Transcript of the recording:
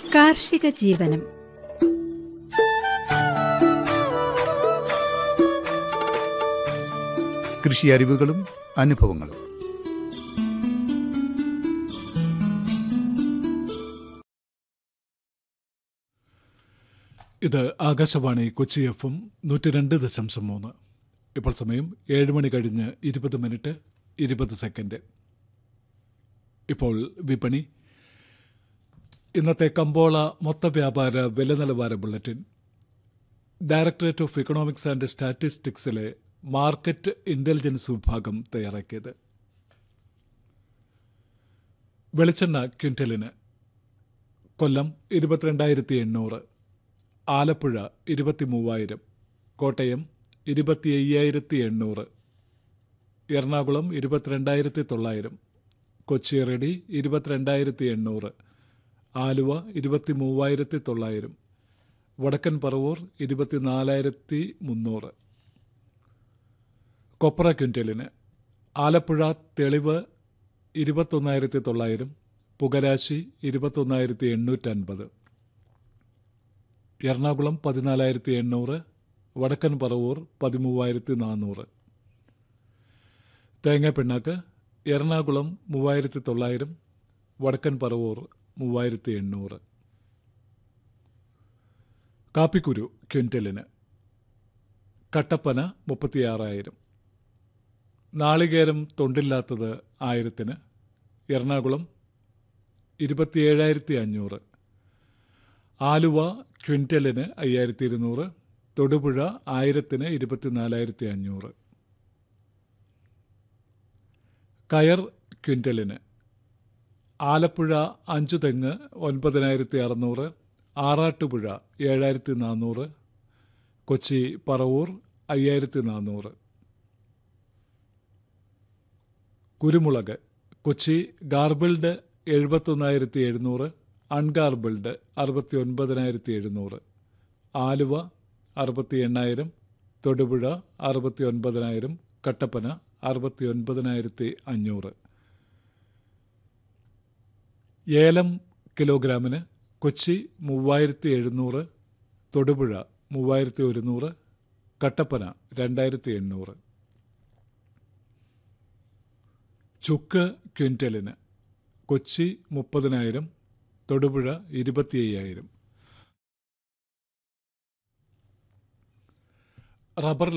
കാർഷിക ജീവനം കൃഷി അറിവുകളും അനുഭവങ്ങളും ഇത് ആകാശവാണി കൊച്ചി എഫ് എം നൂറ്റി രണ്ട് ദശാംശം മൂന്ന് ഇപ്പോൾ സമയം ഏഴ് മണി കഴിഞ്ഞ് ഇരുപത് മിനിറ്റ് ഇരുപത് സെക്കൻഡ് ഇപ്പോൾ വിപണി ഇന്നത്തെ കമ്പോള മൊത്ത വ്യാപാര വില നിലവാര bulletin directorate of economics and സ്റ്റാറ്റിസ്റ്റിക്സിലെ മാർക്കറ്റ് ഇന്റലിജൻസ് വിഭാഗം തയ്യാറാക്കിയത് വെളിച്ചെണ്ണ ക്വിൻ്റലിന് കൊല്ലം ഇരുപത്തിരണ്ടായിരത്തി എണ്ണൂറ് ആലപ്പുഴ ഇരുപത്തി മൂവായിരം കോട്ടയം ഇരുപത്തി അയ്യായിരത്തി എണ്ണൂറ് എറണാകുളം ഇരുപത്തിരണ്ടായിരത്തി തൊള്ളായിരം കൊച്ചി റെഡി ഇരുപത്തിരണ്ടായിരത്തി എണ്ണൂറ് ആലുവ ഇരുപത്തി മൂവായിരത്തി തൊള്ളായിരം വടക്കൻ പറവൂർ ഇരുപത്തിനാലായിരത്തി മുന്നൂറ് കൊപ്ര ക്വിൻ്റലിന് ആലപ്പുഴ തെളിവ് ഇരുപത്തൊന്നായിരത്തി തൊള്ളായിരം പുകരാശി ഇരുപത്തൊന്നായിരത്തി എണ്ണൂറ്റൻപത് എറണാകുളം പതിനാലായിരത്തി എണ്ണൂറ് വടക്കൻ പറവൂർ പതിമൂവായിരത്തി നാനൂറ് തേങ്ങ പിണ്ണാക്ക് എറണാകുളം മൂവായിരത്തി തൊള്ളായിരം വടക്കൻ പറവൂർ മൂവായിരത്തി എണ്ണൂറ് കാപ്പിക്കുരു ക്വിൻ്റലിന് കട്ടപ്പന മുപ്പത്തിയാറായിരം നാളികേരം തൊണ്ടില്ലാത്തത് ആയിരത്തിന് എറണാകുളം ഇരുപത്തിയേഴായിരത്തി അഞ്ഞൂറ് ആലുവ ക്വിൻ്റലിന് അയ്യായിരത്തി ഇരുന്നൂറ് തൊടുപുഴ ആയിരത്തിന് ഇരുപത്തിനാലായിരത്തി അഞ്ഞൂറ് കയർ ക്വിൻ്റലിന് ആലപ്പുഴ അഞ്ചു തെങ്ങ് ഒൻപതിനായിരത്തി അറുന്നൂറ് ആറാട്ടുപുഴ ഏഴായിരത്തി നാനൂറ് കൊച്ചി പറവൂർ അയ്യായിരത്തി നാനൂറ് കുരുമുളക് കൊച്ചി ഗാർബിൾഡ് എഴുപത്തൊന്നായിരത്തി എഴുന്നൂറ് അൺഗാർബിൾഡ് അറുപത്തി ഒൻപതിനായിരത്തി എഴുന്നൂറ് ആലുവ അറുപത്തി എണ്ണായിരം തൊടുപുഴ അറുപത്തി ഒൻപതിനായിരം കട്ടപ്പന അറുപത്തി ഒൻപതിനായിരത്തി അഞ്ഞൂറ് ഏലം കിലോഗ്രാമിന് കൊച്ചി മൂവായിരത്തി എഴുന്നൂറ് തൊടുപുഴ മൂവായിരത്തി ഒരുന്നൂറ് കട്ടപ്പന രണ്ടായിരത്തി എണ്ണൂറ് ചുക്ക് ക്വിൻ്റലിന് കൊച്ചി മുപ്പതിനായിരം തൊടുപുഴ ഇരുപത്തി അയ്യായിരം റബ്ബർ